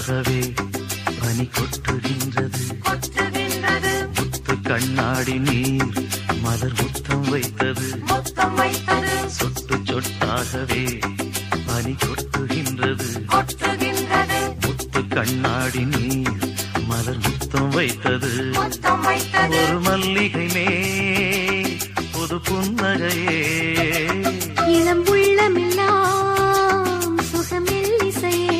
சொட்டாகவே பனி கொட்டுகின்றது கொட்டுகின்றது முத்து கண்ணாடி நீர் மலர் முத்தம் வைத்தது முத்தம் வைத்தது சொட்டு சொட்டாகவே பனி கொட்டுகின்றது கொட்டுகின்றது முத்து கண்ணாடி நீர் மலர் முத்தம் வைத்தது முத்தம் வைத்தது ஒரு மல்லிகை மேல் புது புன்னகையே இளம் உள்ளமெல்லாம் சுகமெல்லிசையே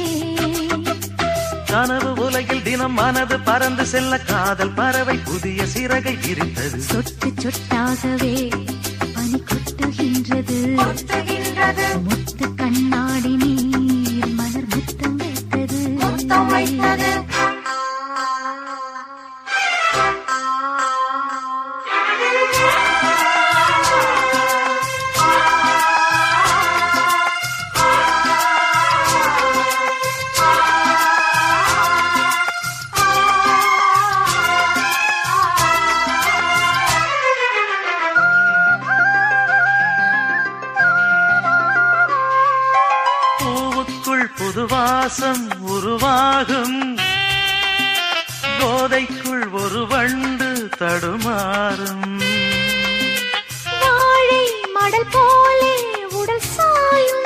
கனவு உலகில் தினம் மனது பறந்து செல்ல காதல் பறவை புதிய சிறகை விரித்தது சொட்டு சொட்டாகவே பனி கொட்டுகின்றது கொட்டுகின்றது முத்து கண்ணாடி நீர் மலர் முத்தம் வைத்தது முத்தம் வைத்தது பூவுக்குள் புது வாசம் உருவாகும் போதைக்குள் ஒரு வண்டு தடுமாறும் வாழை மடல் போலே உடல் சாயும்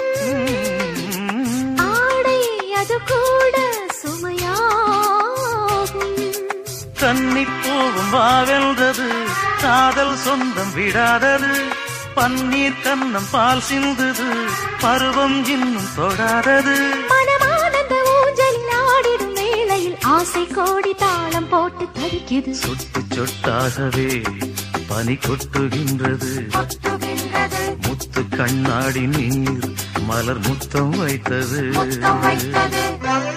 ஆடை அது கூட சுமையாகும் கன்னிப்பூவும் வாவெல்றது காதல் சொந்தம் விடாதது பன்னீர் கன்னம் பால் சிந்துது பருவம் இன்னும் தொடாதது மனமானந்த ஊஞ்சலில் ஆடிடும் வேளையில் ஆசை கோடி தாளம் போட்டு தவிக்குது சொட்டு சொட்டாகவே பனி கொட்டுகின்றது கொட்டுகின்றது முத்து கண்ணாடி நீர் மலர் முத்தம் வைத்தது முத்தம் வைத்தது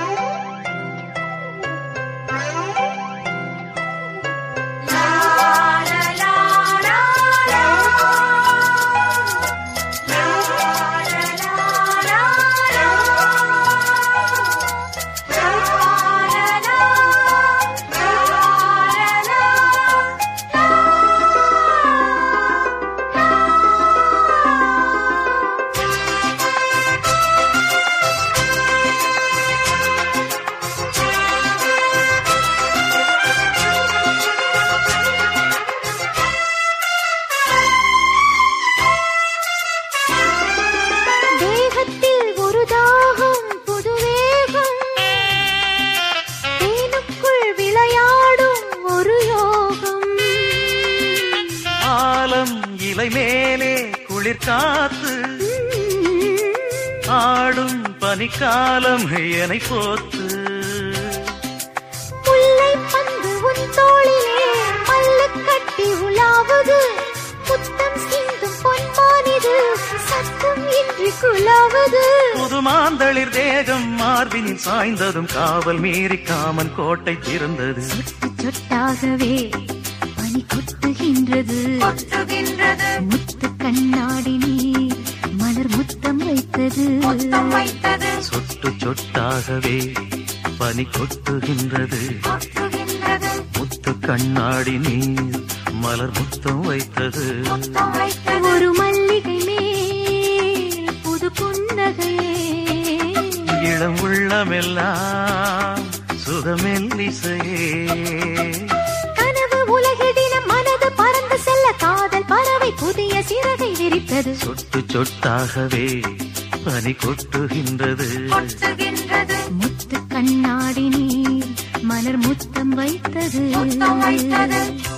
தேகத்தில் ஒரு தாகம் புது வேகம் தேனுக்குள் விளையாடும் ஒரு யோகம் ஆலம் இலை மேலே குளிர் காத்து ஆடும் பனிக்காலம் எனை போத்து முல்லை பந்து உன் தோளிலே மல்லு கட்டி உலாவுது புத்தம் சிந்தும் பொன்மானிது சத்தம் இன்றி குலாவது புது மாந்தளிர் தேகம் மார்பினில் சாய்ந்ததும் காவல் மீறி காமன் கோட்டை திறந்தது சொட்டு சொட்டாகவே பனி கொட்டுகின்றது கொட்டுகின்றது முத்து கண்ணாடி நீர் மலர் முத்தம் வைத்தது முத்தம் வைத்தது சொட்டு சொட்டாகவே பனி கொட்டுகின்றது கொட்டுகின்றது முத்து கண்ணாடி நீர் மலர் முத்தம் வைத்தது முத்தம் வைத்தது ஒரு மல்லிகை மேல் புது புன்னகையே இளம் உள்ளமெல்லாம் சுகமெல்லிசையே கனவு உலகிடினம் மனது பறந்து செல்ல காதல் பறவை புதிய சிறகை விரித்தது சொட்டு சொட்டாகவே பனி கொட்டுகின்றது கொட்டுகின்றது முத்து கண்ணாடி நீர் மலர் முத்தம் வைத்தது முத்தம் வைத்தது